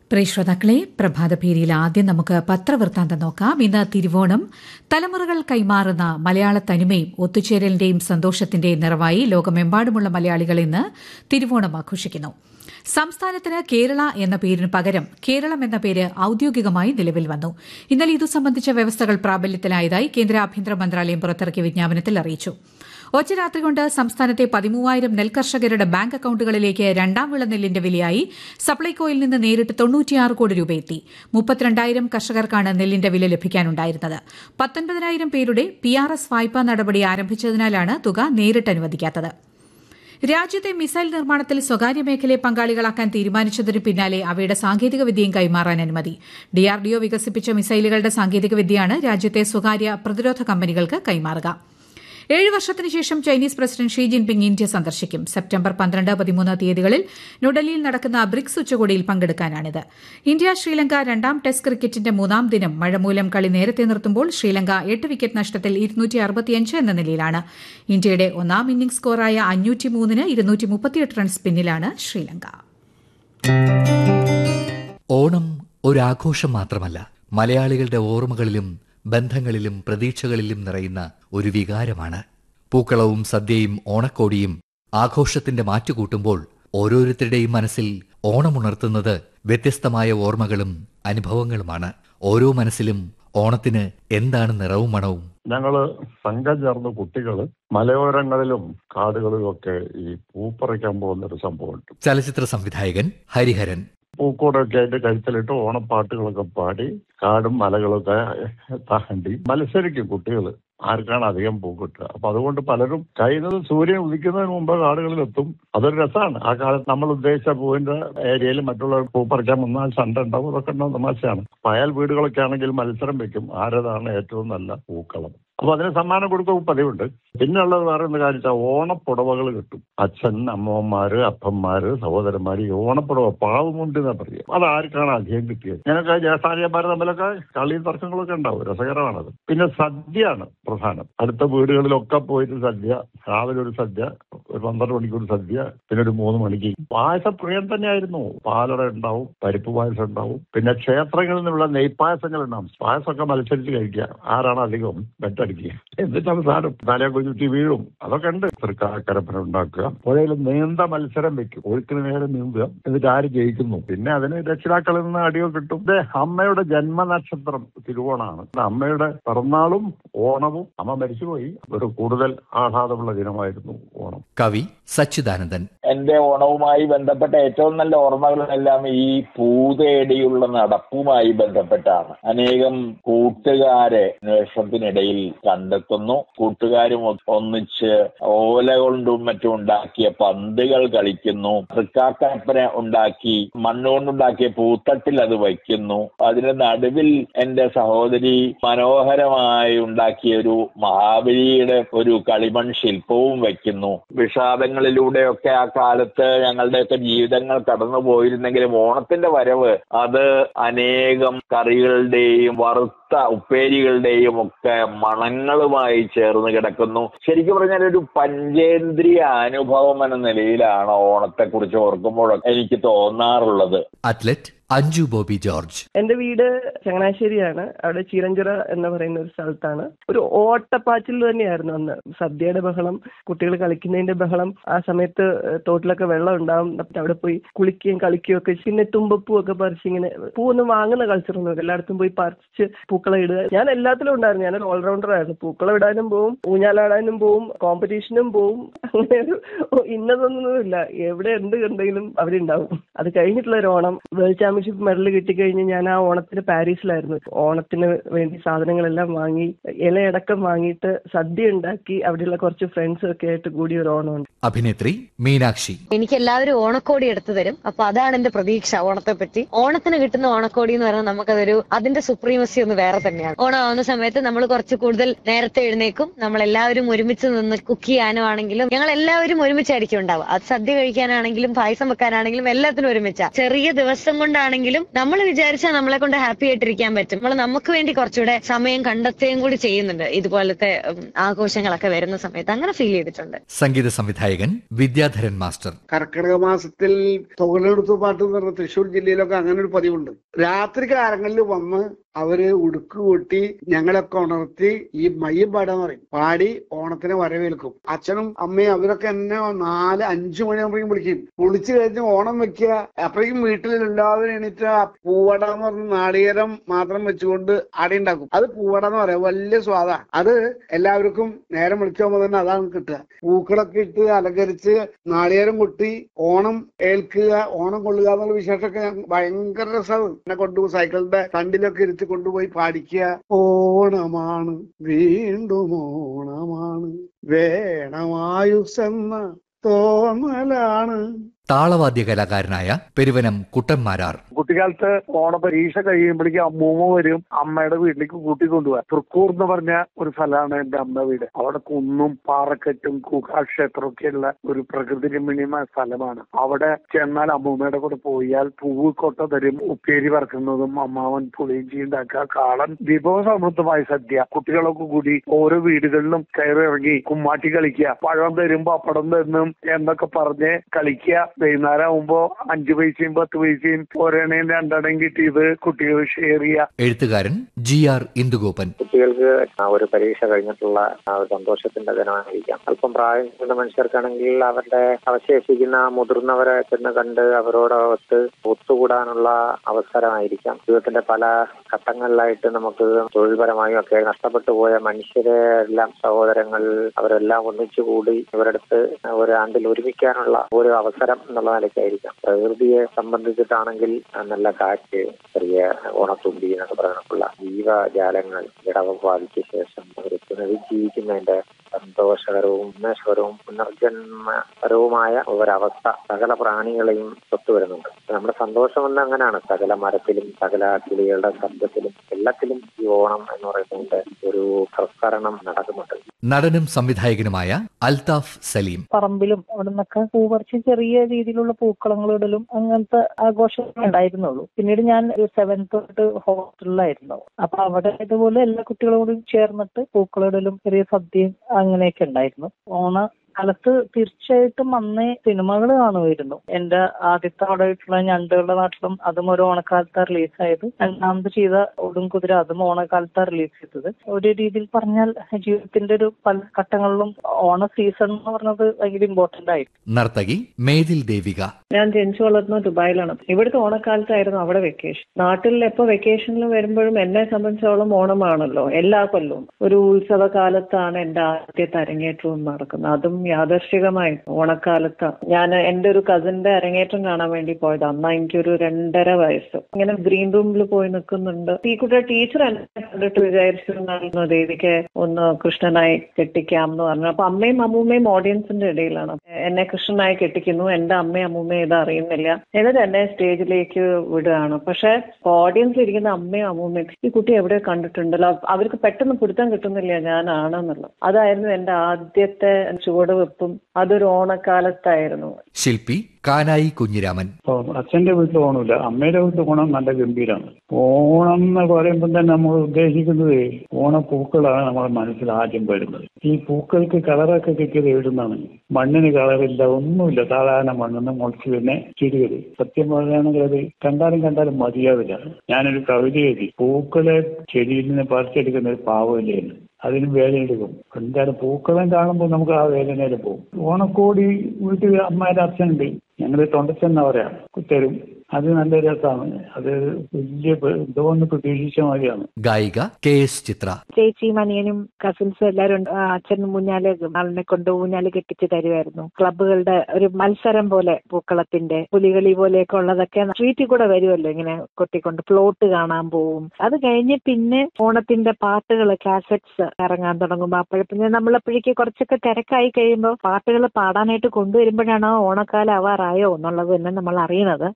പ്രിയ ശ്രോതാക്കളെ പ്രഭാതഭേരിയിൽ ആദ്യം നമുക്ക് പത്രവൃത്താന്തം നോക്കാം ഇന്ന് തിരുവോണം തലമുറകൾ കൈമാറുന്ന മലയാള തനിമയും ഒത്തുചേരലിന്റെയും സന്തോഷത്തിന്റെയും നിറവായി ലോകമെമ്പാടുമുള്ള മലയാളികൾ ഇന്ന് തിരുവോണം ആഘോഷിക്കുന്നു സംസ്ഥാനത്തിന് കേരള എന്ന പേരിന് പകരം കേരളം എന്ന പേര് ഔദ്യോഗികമായി നിലവിൽ വന്നു ഇന്നലെ ഇതു സംബന്ധിച്ച വ്യവസ്ഥകൾ പ്രാബല്യത്തിലായതായി കേന്ദ്ര ആഭ്യന്തര മന്ത്രാലയം പുറത്തിറക്കിയ വിജ്ഞാപനത്തിൽ അറിയിച്ചു ഒറ്റ രാത്രി കൊണ്ട് സംസ്ഥാനത്തെ പതിമൂവായിരം നെൽകർഷകരുടെ ബാങ്ക് അക്കൌണ്ടുകളിലേക്ക് രണ്ടാം വിള നെല്ലിന്റെ വിലയായി സപ്ലൈകോയിൽ നിന്ന് നേരിട്ട് തൊണ്ണൂറ്റിയാറ് കോടി രൂപ എത്തി മുപ്പത്തിരണ്ടായിരം കർഷകർക്കാണ് നെല്ലിന്റെ വില ലഭിക്കാനുണ്ടായിരുന്നത് പത്തൊൻപതിനായിരം പേരുടെ പി ആർ എസ് വായ്പാ നടപടി ആരംഭിച്ചതിനാലാണ് തുക നേരിട്ട് അനുവദിക്കാത്തത് രാജ്യത്തെ മിസൈൽ നിർമ്മാണത്തിൽ സ്വകാര്യ മേഖലയെ പങ്കാളികളാക്കാൻ തീരുമാനിച്ചതിന് പിന്നാലെ അവയുടെ സാങ്കേതികവിദ്യയും കൈമാറാൻ അനുമതി ഡിആർഡിഒ വികസിപ്പിച്ച മിസൈലുകളുടെ സാങ്കേതികവിദ്യയാണ് രാജ്യത്തെ സ്വകാര്യ പ്രതിരോധ കമ്പനികൾക്ക് കൈമാറുക ഏഴ് വർഷത്തിന് ശേഷം Chinese president Xi Jinping India സന്ദർശിക്കും സെപ്റ്റംബർ പന്ത്രണ്ട് പതിമൂന്ന് തീയതികളിൽ ന്യൂഡൽഹിയിൽ നടക്കുന്ന ബ്രിക്സ് ഉച്ചകോടിയിൽ പങ്കെടുക്കാനാണിത് ഇന്ത്യ ശ്രീലങ്ക രണ്ടാം ടെസ്റ്റ് ക്രിക്കറ്റിന്റെ മൂന്നാം ദിനം മഴ മൂലം കളി നേരത്തെ നിർത്തുമ്പോൾ ശ്രീലങ്ക എട്ട് വിക്കറ്റ് നഷ്ടത്തിൽ എന്ന നിലയിലാണ് ഇന്ത്യയുടെ ഒന്നാം ഇന്നിംഗ്സ് സ്കോറായ അഞ്ഞൂറ്റിമൂന്നിന് ഇരുന്നൂറ്റി മുപ്പത്തിയെട്ട് റൺസ് പിന്നിലാണ് ശ്രീലങ്ക ഓണം ഒരാഘോഷം മാത്രമല്ല മലയാളികളുടെ ഓർമ്മകളിലും ബന്ധങ്ങളിലും പ്രതീക്ഷകളിലും നിറയുന്ന ഒരു വികാരമാണ് പൂക്കളവും സദ്യയും ഓണക്കോടിയും ആഘോഷത്തിന്റെ മാറ്റുകൂട്ടുമ്പോൾ ഓരോരുത്തരുടെയും മനസ്സിൽ ഓണമുണർത്തുന്നത് വ്യത്യസ്തമായ ഓർമ്മകളും അനുഭവങ്ങളുമാണ് ഓരോ മനസ്സിലും ഓണത്തിന് എന്താണ് നിറവും മണവും ഞങ്ങള് സംഘം ചേർന്ന കുട്ടികള് മലയോരങ്ങളിലും കാടുകളിലും ഒക്കെ ഈ പൂപ്പറിക്കാൻ പോകുന്ന ഒരു സംഭവമുണ്ട് ചലച്ചിത്ര സംവിധായകൻ ഹരിഹരൻ പൂക്കോടൊക്കെ ആയിട്ട് കഴുത്തിലിട്ട് ഓണപ്പാട്ടുകളൊക്കെ പാടി കാടും മലകളൊക്കെ താണ്ടി മത്സരിക്കും കുട്ടികൾ ആർക്കാണ് അധികം പൂക്കിട്ടുക അപ്പൊ അതുകൊണ്ട് പലരും കഴിയുന്നത് സൂര്യൻ ഉദിക്കുന്നതിന് മുമ്പ് കാടുകളിലെത്തും അതൊരു രസമാണ് ആ കാലത്ത് നമ്മൾ ഉദ്ദേശിച്ച പൂവിന്റെ ഏരിയയിൽ മറ്റുള്ളവർ പൂ പറിക്കാൻ വന്നാൽ സണ്ട ഉണ്ടാവും അതൊക്കെ ഉണ്ടാവും തമാശയാണ് അയൽ വീടുകളൊക്കെ ആണെങ്കിൽ മത്സരം വെക്കും ആരതാണ് ഏറ്റവും നല്ല പൂക്കളം അപ്പൊ അതിന് സമ്മാനം കൊടുക്കുക പതിവുണ്ട് പിന്നെ ഉള്ളത് വേറെ എന്താ കാര്യം ഓണപ്പുടവകൾ കിട്ടും അച്ഛൻ അമ്മമാര് അപ്പന്മാര് സഹോദരന്മാര് ഈ ഓണപ്പുടവ പാവമുണ്ട് എന്നാ പറയുക അത് ആർക്കാണ് അധികം കിട്ടിയത് ഞങ്ങൾക്ക് ജ്യേഷ്ഠാനിയന്മാർ തമ്മിലൊക്കെ കളിയും തർക്കങ്ങളൊക്കെ ഉണ്ടാവും രസകരമാണത് പിന്നെ സദ്യയാണ് പ്രധാനം അടുത്ത വീടുകളിലൊക്കെ പോയിട്ട് സദ്യ രാവിലെ ഒരു സദ്യ ഒരു പന്ത്രണ്ട് മണിക്ക് ഒരു സദ്യ പിന്നെ ഒരു മൂന്ന് മണിക്ക് പായസപ്രിയം തന്നെയായിരുന്നു പാലട ഉണ്ടാവും പരിപ്പ് പായസം ഉണ്ടാവും പിന്നെ ക്ഷേത്രങ്ങളിൽ നിന്നുള്ള നെയ്പായസങ്ങൾ ഉണ്ടാവും പായസമൊക്കെ മത്സരിച്ച് കഴിക്കുക ആരാണ് അധികം ബെറ്റടിക്കുക എന്നിട്ടാണ് സാധനം തലയെ കുഞ്ഞുറ്റി വീഴും അതൊക്കെ ഉണ്ട് തൃക്കാക്കരപ്പന ഉണ്ടാക്കുക പുഴയിൽ നീന്ത മത്സരം വെക്കും ഒഴുക്കിന് നേരെ നീന്തുക എന്നിട്ട് ആര് ജയിക്കുന്നു പിന്നെ അതിന് രക്ഷിതാക്കളിൽ നിന്ന് അടിയോ കിട്ടും ഇത് അമ്മയുടെ ജന്മനക്ഷത്രം തിരുവോണാണ് അമ്മയുടെ പിറന്നാളും ഓണവും അമ്മ മരിച്ചുപോയി ഒരു കൂടുതൽ ആഹ്ലാദമുള്ള ദിനമായിരുന്നു ഓണം കവി സച്ചിദാനന്ദൻ എന്റെ ഓണവുമായി ബന്ധപ്പെട്ട ഏറ്റവും നല്ല ഓർമ്മകളെല്ലാം ഈ പൂതേടിയുള്ള നടപ്പുമായി ബന്ധപ്പെട്ടാണ് അനേകം കൂട്ടുകാരെ അന്വേഷണത്തിനിടയിൽ കണ്ടെത്തുന്നു കൂട്ടുകാരും ഒന്നിച്ച് ഓല കൊണ്ടും മറ്റും ഉണ്ടാക്കിയ പന്തുകൾ കളിക്കുന്നു തൃക്കാക്കപ്പന ഉണ്ടാക്കി മണ്ണുകൊണ്ടുണ്ടാക്കിയ പൂത്തട്ടിൽ അത് വയ്ക്കുന്നു അതിന് നടുവിൽ എന്റെ സഹോദരി മനോഹരമായി ഉണ്ടാക്കിയ ഒരു മഹാബലിയുടെ ഒരു കളിമൺ ശില്പവും വയ്ക്കുന്നു വിഷാദങ്ങളിലൂടെയൊക്കെ ആ കാലത്ത് ഞങ്ങളുടെയൊക്കെ ജീവിതങ്ങൾ കടന്നു പോയിരുന്നെങ്കിലും ഓണത്തിന്റെ വരവ് അത് അനേകം കറികളുടെയും വറുത്ത ഉപ്പേരികളുടെയും ഒക്കെ മണങ്ങളുമായി ചേർന്ന് കിടക്കുന്നു ശരിക്കും പറഞ്ഞാൽ ഒരു പഞ്ചേന്ദ്രിയ അനുഭവം എന്ന നിലയിലാണ് ഓണത്തെ കുറിച്ച് ഓർക്കുമ്പോഴൊക്കെ എനിക്ക് തോന്നാറുള്ളത് അത്ലറ്റ് അഞ്ജു ബോബി ജോർജ് എന്റെ വീട് ചങ്ങനാശ്ശേരിയാണ് അവിടെ ചീരഞ്ചിറ എന്ന് പറയുന്ന ഒരു സ്ഥലത്താണ് ഒരു ഓട്ടപ്പാച്ചിൽ തന്നെയായിരുന്നു അന്ന് സദ്യയുടെ ബഹളം കുട്ടികൾ കളിക്കുന്നതിന്റെ ബഹളം ആ സമയത്ത് തോട്ടിലൊക്കെ വെള്ളം ഉണ്ടാവും എന്നിട്ട് അവിടെ പോയി കുളിക്കുകയും കളിക്കുകയും ഒക്കെ പിന്നെ തുമ്പപ്പൂ ഒക്കെ പറിച്ച് ഇങ്ങനെ പൂവൊന്നും വാങ്ങുന്ന കൾച്ചറൊന്നും എല്ലായിടത്തും പോയി പറിച്ച് പൂക്കളം ഇടുക ഞാൻ എല്ലാത്തിലും ഉണ്ടായിരുന്നു ഞാനൊരു ഓൾറൗണ്ടർ ആയിരുന്നു പൂക്കളം ഇടാനും പോവും ഊഞ്ഞാലാടാനും പോവും കോമ്പറ്റീഷനും പോവും അങ്ങനെ ഒരു ഇന്നതൊന്നുമില്ല എവിടെ എന്ത് കണ്ടെങ്കിലും അവരുണ്ടാവും അത് കഴിഞ്ഞിട്ടുള്ള ഒരു ഓണം വേൾഡ് ചാമ്പ്യൻഷിപ്പ് മെഡൽ കിട്ടിക്കഴിഞ്ഞ് ഞാൻ ആ ഓണത്തിന് പാരീസിലായിരുന്നു ഓണത്തിന് വേണ്ടി സാധനങ്ങളെല്ലാം വാങ്ങി ഇലയടക്കം വാങ്ങിയിട്ട് സദ്യ ഉണ്ടാക്കി അവിടെയുള്ള കുറച്ച് ഫ്രണ്ട്സ് ഒക്കെ ആയിട്ട് കൂടി ഒരു ഓണമുണ്ട് അഭിനേത്രി മീനാക്ഷി എനിക്ക് എല്ലാവരും ഓണക്കോടി എടുത്തു തരും അപ്പൊ അതാണ് എന്റെ പ്രതീക്ഷ ഓണത്തെ പറ്റി ഓണത്തിന് കിട്ടുന്ന ഓണക്കോടി എന്ന് പറഞ്ഞാൽ നമുക്കതൊരു അതിന്റെ സുപ്രീമസി ഒന്ന് വേറെ തന്നെയാണ് ഓണം ആവുന്ന സമയത്ത് നമ്മൾ കുറച്ച് കൂടുതൽ നേരത്തെ എഴുന്നേക്കും നമ്മൾ എല്ലാവരും ഒരുമിച്ച് നിന്ന് കുക്ക് ചെയ്യാനുമാണെങ്കിലും ഞങ്ങൾ എല്ലാവരും ഒരുമിച്ചായിരിക്കും ഉണ്ടാവുക അത് സദ്യ കഴിക്കാനാണെങ്കിലും പായസം വെക്കാനാണെങ്കിലും എല്ലാത്തിനും ഒരുമിച്ചാ ചെറിയ ദിവസം കൊണ്ടാണ് ആണെങ്കിലും നമ്മൾ വിചാരിച്ചാൽ നമ്മളെ കൊണ്ട് ഹാപ്പി ആയിട്ടിരിക്കാൻ പറ്റും നമ്മൾ നമുക്ക് വേണ്ടി കുറച്ചുകൂടെ സമയം കണ്ടെത്തുകയും കൂടി ചെയ്യുന്നുണ്ട് ഇതുപോലത്തെ ഉം, ആഘോഷങ്ങളൊക്കെ വരുന്ന സമയത്ത് അങ്ങനെ ഫീൽ ചെയ്തിട്ടുണ്ട് സംഗീത സംവിധായകൻ വിദ്യാധരൻ മാസ്റ്റർ കർക്കിടക മാസത്തിൽ തൊഴിലെടുത്തു പാട്ട് എന്ന് പറഞ്ഞ തൃശ്ശൂർ ജില്ലയിലൊക്കെ അങ്ങനെ ഒരു പതിവുണ്ട് രാത്രി കാലങ്ങളിൽ വന്ന് അവര് ഉടുക്ക് കൂട്ടി ഞങ്ങളൊക്കെ ഉണർത്തി ഈ മയ്യം പാടാൻ പറയും പാടി ഓണത്തിനെ വരവേൽക്കും അച്ഛനും അമ്മയും അവരൊക്കെ എന്നെ നാല് അഞ്ചു മണിയാകുമ്പോഴേക്കും വിളിക്കും വിളിച്ചു കഴിഞ്ഞ് ഓണം വെക്കുക അപ്പോഴേക്കും വീട്ടിൽ എല്ലാവരും എണീറ്റ് ആ പൂവട എന്ന് പറഞ്ഞ നാളികേരം മാത്രം വെച്ചുകൊണ്ട് അട ഉണ്ടാക്കും അത് പൂവട എന്ന് പറയാം വലിയ സ്വാദാ അത് എല്ലാവർക്കും നേരം വിളിക്കുമ്പോൾ തന്നെ അതാണ് കിട്ടുക പൂക്കളൊക്കെ ഇട്ട് അലങ്കരിച്ച് നാളികേരം കൊട്ടി ഓണം ഏൽക്കുക ഓണം കൊള്ളുക എന്നുള്ള വിശേഷമൊക്കെ ഞാൻ ഭയങ്കര രസമാണ് എന്നെ കൊണ്ടുപോയി സൈക്കിളിന്റെ ഫ്രണ്ടിലൊക്കെ ഇരുത്തി കൊണ്ടുപോയി പാടിക്കുക ഓണമാണ് വീണ്ടും ഓണമാണ് വേണമായുസെന്ന തോന്നലാണ് താളവാദ്യ കലാകാരനായ പെരുവനം കുട്ടന്മാരാർ കുട്ടിക്കാലത്ത് ഓണപരീക്ഷ കഴിയുമ്പോഴേക്കും അമ്മൂമ്മ വരും അമ്മയുടെ വീട്ടിലേക്ക് കൂട്ടിക്കൊണ്ടുപോകാൻ തൃക്കൂർ എന്ന് പറഞ്ഞ ഒരു സ്ഥലമാണ് എന്റെ അമ്മ വീട് അവിടെ കുന്നും പാറക്കെട്ടും കുഹാക്ഷേത്രമൊക്കെ ഉള്ള ഒരു പ്രകൃതി രമണീയമായ സ്ഥലമാണ് അവിടെ ചെന്നാൽ അമ്മൂമ്മയുടെ കൂടെ പോയാൽ പൂവ് കൊട്ട തരും ഉപ്പേരി വറക്കുന്നതും അമ്മാവൻ പുളിയിഞ്ചി ഉണ്ടാക്കുക കാളൻ വിഭവസമൃദ്ധമായ സദ്യ കുട്ടികളൊക്കെ കൂടി ഓരോ വീടുകളിലും കയറി ഇറങ്ങി കുമ്മാട്ടി കളിക്കുക പഴം തരും പപ്പടം തരും എന്നൊക്കെ പറഞ്ഞ് കളിക്കുക വൈകുന്നേരം ആകുമ്പോ അഞ്ചു പൈസയും പത്ത് പൈസയും ഒരെണ്ണയും രണ്ടെണ്ണയും കിട്ടിയത് കുട്ടികൾ ഷെയർ ചെയ്യുക എഴുത്തുകാരൻ ജി ആർ ഇന്ദുഗോപൻ കുട്ടികൾക്ക് ആ ഒരു പരീക്ഷ കഴിഞ്ഞിട്ടുള്ള ആ ഒരു സന്തോഷത്തിന്റെ ദിനമായിരിക്കാം അല്പം പ്രായം ചെന്ന മനുഷ്യർക്കാണെങ്കിൽ അവരുടെ അവശേഷിക്കുന്ന മുതിർന്നവരെ ചെന്ന് കണ്ട് അവരോടൊത്ത് ഒത്തുകൂടാനുള്ള അവസരമായിരിക്കാം ജീവിതത്തിന്റെ പല ഘട്ടങ്ങളിലായിട്ട് നമുക്ക് തൊഴിൽപരമായും ഒക്കെ നഷ്ടപ്പെട്ടു പോയ മനുഷ്യരെ എല്ലാം സഹോദരങ്ങൾ അവരെല്ലാം ഒന്നിച്ചുകൂടി ഇവരടുത്ത് ഒരു ആണ്ടിൽ ഒരുമിക്കാനുള്ള ഒരു അവസരം എന്നുള്ള നിലയ്ക്കായിരിക്കാം പ്രകൃതിയെ സംബന്ധിച്ചിട്ടാണെങ്കിൽ നല്ല കാറ്റ് ചെറിയ ഓണത്തുമ്പി എന്നൊക്കെ പറയാനുള്ള ജീവജാലങ്ങൾ ഇടവം ബാധിച്ച ശേഷം അവർ പുനരുജ്ജീവിക്കുന്നതിന്റെ സന്തോഷകരവും ഉന്മേഷകരവും പുനർജന്മപരവുമായ ഒരവസ്ഥ സകല പ്രാണികളെയും ഒത്തുവരുന്നുണ്ട് നമ്മുടെ സന്തോഷം എന്ന് അങ്ങനെയാണ് സകല മരത്തിലും സകല കിളികളുടെ ശബ്ദത്തിലും എല്ലാത്തിലും ഈ ഓണം എന്ന് പറയുന്നതിന്റെ ഒരു പ്രസരണം നടക്കുന്നുണ്ട് നടനും സംവിധായകനുമായ അൽതാഫ് സലീം പറമ്പിലും അവിടെ നിന്നൊക്കെ പൂ പറിച്ച് ചെറിയ രീതിയിലുള്ള പൂക്കളങ്ങൾ ഇടലും അങ്ങനത്തെ ആഘോഷങ്ങൾ ഉണ്ടായിരുന്നുള്ളൂ പിന്നീട് ഞാൻ ഒരു സെവൻത്ത് തൊട്ട് ഹോസ്റ്റലിലായിരുന്നു അപ്പൊ അവിടെ ഇതുപോലെ എല്ലാ കുട്ടികളോടും ചേർന്നിട്ട് പൂക്കളിടലും ചെറിയ സദ്യയും അങ്ങനെയൊക്കെ ഉണ്ടായിരുന്നു ഓണ കാലത്ത് തീർച്ചയായിട്ടും അന്നേ സിനിമകൾ കാണുമായിരുന്നു എന്റെ ആദ്യത്തെ ആടായിട്ടുള്ള ഞണ്ടുകളുടെ നാട്ടിലും അതും ഒരു ഓണക്കാലത്താണ് റിലീസായത് രണ്ടാമത് ചെയ്ത ഒടും കുതിര അതും ഓണക്കാലത്താണ് റിലീസ് ചെയ്തത് ഒരു രീതിയിൽ പറഞ്ഞാൽ ജീവിതത്തിന്റെ ഒരു പല ഘട്ടങ്ങളിലും ഓണ സീസൺ എന്ന് പറഞ്ഞത് ഭയങ്കര ഇമ്പോർട്ടന്റ് ആയിരുന്നു നർത്തകി മേതിൽ ദേവിക ഞാൻ ജനിച്ചു വളർന്നത് ദുബായിലാണ് ഇവിടുത്തെ ഓണക്കാലത്തായിരുന്നു അവിടെ വെക്കേഷൻ നാട്ടിൽ എപ്പോ വെക്കേഷനിൽ വരുമ്പോഴും എന്നെ സംബന്ധിച്ചോളം ഓണമാണല്ലോ എല്ലാ കൊല്ലവും ഒരു ഉത്സവ കാലത്താണ് എന്റെ ആദ്യത്തെ അരങ്ങേറ്റവും നടക്കുന്നത് അതും യാദർശികമായി ഓണക്കാലത്ത് ഞാൻ എന്റെ ഒരു കസിന്റെ അരങ്ങേറ്റം കാണാൻ വേണ്ടി പോയത് അന്ന് എനിക്കൊരു രണ്ടര വയസ്സ് ഇങ്ങനെ ഗ്രീൻ റൂമിൽ പോയി നിൽക്കുന്നുണ്ട് ഈ കുട്ടിയുടെ ടീച്ചർ എന്നെ കണ്ടിട്ട് വിചാരിച്ചു "എന്നാ ദേവിക്ക് ഒന്ന് കൃഷ്ണനായി കെട്ടിക്കാം എന്ന് പറഞ്ഞു അപ്പൊ അമ്മയും അമ്മൂമ്മയും ഓഡിയൻസിന്റെ ഇടയിലാണ് എന്നെ കൃഷ്ണനായി കെട്ടിക്കുന്നു എന്റെ അമ്മയും അമ്മൂമ്മയും ഇത് അറിയുന്നില്ല എന്നിട്ട് എന്നെ സ്റ്റേജിലേക്ക് വിടുകയാണ് പക്ഷെ ഓഡിയൻസിൽ ഇരിക്കുന്ന അമ്മയും അമ്മൂമ്മയും ഈ കുട്ടി എവിടെയോ കണ്ടിട്ടുണ്ടല്ലോ അവർക്ക് പെട്ടെന്ന് പിടുത്തം കിട്ടുന്നില്ല ഞാനാണെന്നുള്ളത് അതായിരുന്നു എന്റെ ആദ്യത്തെ ചുവടുവെപ്പും അതൊരു ഓണക്കാലത്തായിരുന്നു ശില്പി കാനായി കുഞ്ഞിരാമൻ ഇപ്പൊ അച്ഛന്റെ വീട്ടിൽ ഓണമില്ല അമ്മയുടെ വീട്ടിൽ ഓണം നല്ല ഗംഭീരമാണ് ഓണം എന്ന് പറയുമ്പോൾ തന്നെ നമ്മൾ ഉദ്ദേശിക്കുന്നത് ഓണപ്പൂക്കളാണ് നമ്മുടെ മനസ്സിൽ ആദ്യം വരുന്നത് ഈ പൂക്കൾക്ക് കളറൊക്കെ കിട്ടിയത് എവിടുന്നാണ് മണ്ണിന് കളറില്ല ഒന്നുമില്ല സാധാരണ മണ്ണിന്ന് മുളച്ച് തന്നെ ചെടികൾ സത്യം പറയുകയാണെങ്കിൽ അത് കണ്ടാലും കണ്ടാലും മതിയാവില്ല ഞാനൊരു കവിത എഴുതി പൂക്കളെ ചെടിയിൽ നിന്ന് പറിച്ചെടുക്കുന്ന ഒരു പാവമില്ലേന്ന് അതിന് വേദനയെടുക്കും എന്തായാലും പൂക്കളം കാണുമ്പോൾ നമുക്ക് ആ വേദനയിൽ പോകും ഓണക്കോടി വീട്ടിൽ അമ്മയുടെ അച്ഛനുണ്ട് ഞങ്ങൾ തൊണ്ടച്ചെന്ന പറയാം തരും അത് നല്ല രസമാണ് അത് വലിയ എന്തോന്ന് പ്രതീക്ഷിച്ച മാതിരിയാണ് ഗായിക കെ എസ് ചിത്ര ചേച്ചിയും അനിയനും കസിൻസും എല്ലാവരും ഉണ്ട്. ആ, അച്ഛൻ ഊഞ്ഞാല് ആളിനെ കൊണ്ട് ഊഞ്ഞാല് കെട്ടിച്ച് തരുമായിരുന്നു ക്ലബ്ബുകളുടെ ഒരു മത്സരം പോലെ പൂക്കളത്തിന്റെ പുലികളി പോലെയൊക്കെ ഉള്ളതൊക്കെ സ്ട്രീറ്റിൽ കൂടെ വരുമല്ലോ ഇങ്ങനെ കൊട്ടിക്കൊണ്ട് ഫ്ലോട്ട് കാണാൻ പോവും അത് കഴിഞ്ഞ് പിന്നെ ഓണത്തിന്റെ പാട്ടുകൾ കാസറ്റ്സ് ഇറങ്ങാൻ തുടങ്ങുമ്പോൾ അപ്പോഴപ്പിന്നെ നമ്മളപ്പോഴേക്ക് കുറച്ചൊക്കെ തിരക്കായി കഴിയുമ്പോൾ പാട്ടുകൾ പാടാനായിട്ട് കൊണ്ടുവരുമ്പോഴാണ് ഓണക്കാലം ആവാറായോ എന്നുള്ളത് തന്നെ നമ്മൾ അറിയുന്നത് പിന്നെ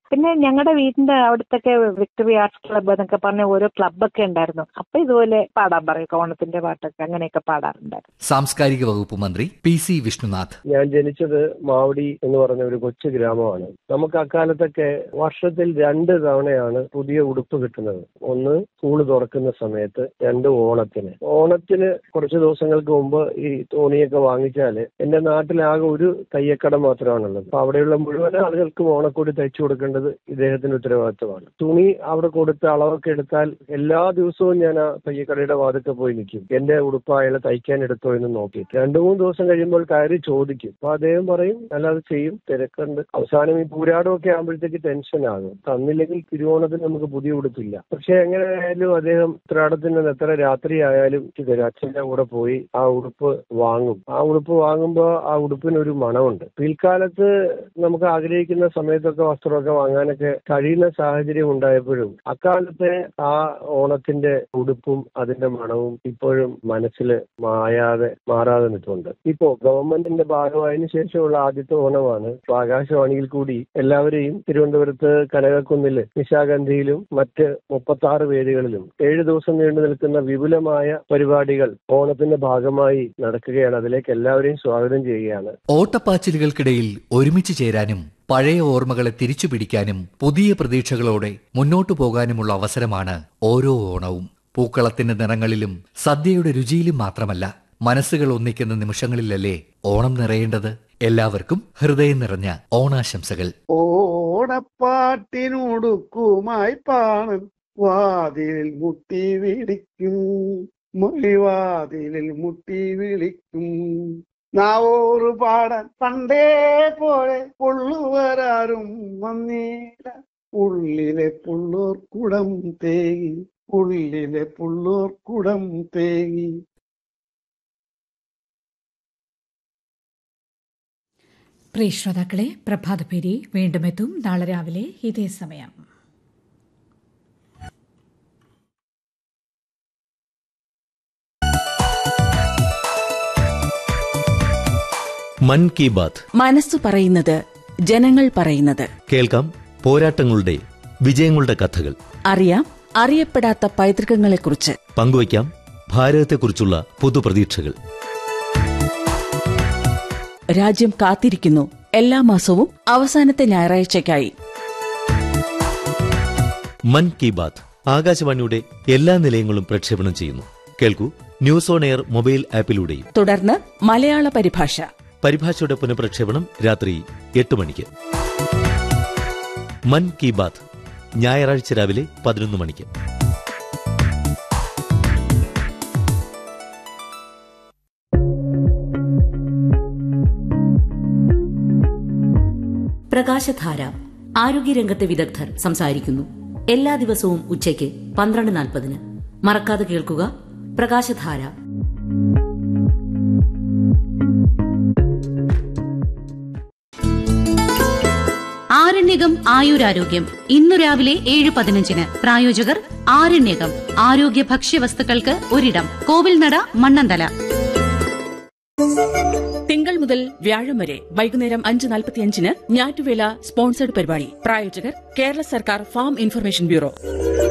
ഞങ്ങളുടെ വീടിന്റെ അവിടത്തൊക്കെ വിക്ടറി ആർട്സ് ക്ലബ്ബ് എന്നൊക്കെ പറഞ്ഞ ഓരോ ക്ലബ്ബൊക്കെ ഉണ്ടായിരുന്നു അപ്പൊ ഇതുപോലെ പാടാൻ പറയും ഓണത്തിന്റെ പാട്ടൊക്കെ അങ്ങനെയൊക്കെ പാടാറുണ്ടായിരുന്നു സാംസ്കാരിക വകുപ്പ് മന്ത്രി പി സി വിഷ്ണുനാഥ് ഞാൻ ജനിച്ചത് മാവടി എന്ന് പറഞ്ഞ ഒരു കൊച്ചു ഗ്രാമമാണ് നമുക്ക് അക്കാലത്തൊക്കെ വർഷത്തിൽ രണ്ട് തവണയാണ് പുതിയ ഉടുപ്പ് കിട്ടുന്നത് ഒന്ന് സ്കൂള് തുറക്കുന്ന സമയത്ത് രണ്ട് ഓണത്തിന് ഓണത്തിന് കുറച്ച് ദിവസങ്ങൾക്ക് മുമ്പ് ഈ തോണിയൊക്കെ വാങ്ങിച്ചാല് എന്റെ നാട്ടിലാകെ ഒരു തയ്യക്കട മാത്രമാണുള്ളത് അപ്പൊ അവിടെയുള്ള മുഴുവൻ ആളുകൾക്കും ഓണക്കോടി തയ്ച്ചു കൊടുക്കേണ്ടത് ഇദ്ദേഹത്തിന്റെ ഉത്തരവാദിത്തമാണ് തുണി അവിടെ കൊടുത്ത് അളവൊക്കെ എടുത്താൽ എല്ലാ ദിവസവും ഞാൻ ആ തയ്യക്കടയുടെ വാതിക്കെ പോയി നിൽക്കും എന്റെ ഉടുപ്പ് അയാളെ തയ്ക്കാൻ എടുത്തോ എന്ന് നോക്കിയിട്ട് രണ്ടു മൂന്ന് ദിവസം കഴിയുമ്പോൾ കയറി ചോദിക്കും അപ്പൊ അദ്ദേഹം പറയും അല്ലാതെ ചെയ്യും തിരക്കുണ്ട് അവസാനം ഈ പൂരാടമൊക്കെ ആകുമ്പോഴത്തേക്ക് ടെൻഷൻ ആകും തന്നില്ലെങ്കിൽ തിരുവോണത്തിന് നമുക്ക് പുതിയ ഉടുപ്പില്ല പക്ഷെ എങ്ങനെ ആയാലും അദ്ദേഹം ഉത്രാടത്തിന് എത്ര രാത്രി ആയാലും തരും അച്ഛന്റെ കൂടെ പോയി ആ ഉടുപ്പ് വാങ്ങും ആ ഉടുപ്പ് വാങ്ങുമ്പോൾ ആ ഉടുപ്പിന് ഒരു മണമുണ്ട് പിൽക്കാലത്ത് നമുക്ക് ആഗ്രഹിക്കുന്ന സമയത്തൊക്കെ വസ്ത്രമൊക്കെ വാങ്ങാനൊക്കെ കഴിയുന്ന സാഹചര്യം ഉണ്ടായപ്പോഴും അക്കാലത്തെ ആ ഓണത്തിന്റെ ഉടുപ്പും അതിന്റെ മണവും ഇപ്പോഴും മനസ്സിൽ മായാതെ മാറാതെ നിൽക്കുന്നുണ്ട് ഇപ്പോ ഗവൺമെന്റിന്റെ ഭാഗമായതിനു ശേഷമുള്ള ആദ്യത്തെ ഓണമാണ് ഇപ്പൊ ആകാശവാണിയിൽ കൂടി എല്ലാവരെയും തിരുവനന്തപുരത്ത് കനകക്കുന്നിൽ നിശാഗന്ധിയിലും മറ്റ് മുപ്പത്തി ആറ് വേദികളിലും ഏഴ് ദിവസം നീണ്ടു നിൽക്കുന്ന വിപുലമായ പരിപാടികൾ ഓണത്തിന്റെ ഭാഗമായി നടക്കുകയാണ് അതിലേക്ക് എല്ലാവരെയും സ്വാഗതം ചെയ്യുകയാണ് ഓട്ടപ്പാച്ചിലുകൾക്കിടയിൽ ഒരുമിച്ച് ചേരാനും പഴയ ഓർമ്മകളെ തിരിച്ചു പിടിക്കാനും പുതിയ പ്രതീക്ഷകളോടെ മുന്നോട്ടു പോകാനുമുള്ള അവസരമാണ് ഓരോ ഓണവും പൂക്കളത്തിന്റെ നിറങ്ങളിലും സദ്യയുടെ രുചിയിലും മാത്രമല്ല മനസ്സുകൾ ഒന്നിക്കുന്ന നിമിഷങ്ങളിലല്ലേ ഓണം നിറയേണ്ടത് എല്ലാവർക്കും ഹൃദയം നിറഞ്ഞ ഓണാശംസകൾ ഓണപ്പാട്ടിനുടുക്കുമായി പാണൻ വാതിലിൽ മുട്ടി വിളിക്കും മൊഴിവാതിലിൽ മുട്ടി വിളിക്കും നാവോറ് പാടാൻ പണ്ടേ പോലെ പുള്ളുവരാരും വന്നീല ഉള്ളിലെ പുള്ളൂർ കുടം തേങ്ങി ഉള്ളിലെ പുള്ളൂർ കുടം തേങ്ങി പ്രിയ ശ്രോതാക്കളെ പ്രഭാതപേരി വീണ്ടും എത്തും നാളെ രാവിലെ ഇതേ സമയം മൻ കി ബാത്ത് മനസ്സു പറയുന്നത് ജനങ്ങൾ പറയുന്നത് കേൾക്കാം പോരാട്ടങ്ങളുടെ വിജയങ്ങളുടെ കഥകൾ അറിയാം അറിയപ്പെടാത്ത പൈതൃകങ്ങളെക്കുറിച്ച് പങ്കുവയ്ക്കാം ഭാരതത്തെക്കുറിച്ചുള്ള പുതുപ്രതീക്ഷകൾ രാജ്യം കാത്തിരിക്കുന്നു എല്ലാ മാസവും അവസാനത്തെ ഞായറാഴ്ചയ്ക്കായി മൻ കി ബാത്ത് ആകാശവാണിയുടെ എല്ലാ നിലയങ്ങളും പ്രക്ഷേപണം ചെയ്യുന്നു കേൾക്കൂ ന്യൂസ് ഓൺ എയർ മൊബൈൽ ആപ്പിലൂടെയും തുടർന്ന് മലയാള പരിഭാഷ പരിഭാഷയുടെ പുനഃപ്രക്ഷേപണം രാത്രി എട്ട് മണിക്ക് മൻ കി ബാത്ത് ഞായറാഴ്ച രാവിലെ പതിനൊന്ന് മണിക്ക് പ്രകാശധാര ആരോഗ്യരംഗത്തെ വിദഗ്ധർ സംസാരിക്കുന്നു എല്ലാ ദിവസവും ഉച്ചയ്ക്ക് പന്ത്രണ്ട് നാൽപ്പതിന് മറക്കാതെ കേൾക്കുക പ്രകാശധാര ആരണ്യകം ആയുരാരോഗ്യം ഇന്നു രാവിലെ ഏഴ് പതിനഞ്ചിന് പ്രായോജകർ ആരണ്യകം ആരോഗ്യ ഭക്ഷ്യവസ്തുക്കൾക്ക് ഒരിടം കോവിൽനട മണ്ണന്തല തിങ്കൾ മുതൽ വ്യാഴം വരെ വൈകുന്നേരം അഞ്ച് നാൽപ്പത്തിയഞ്ചിന് ഞാറ്റുവേല സ്പോൺസർഡ് പരിപാടി പ്രായോജകർ കേരള സർക്കാർ ഫാം ഇൻഫർമേഷൻ ബ്യൂറോ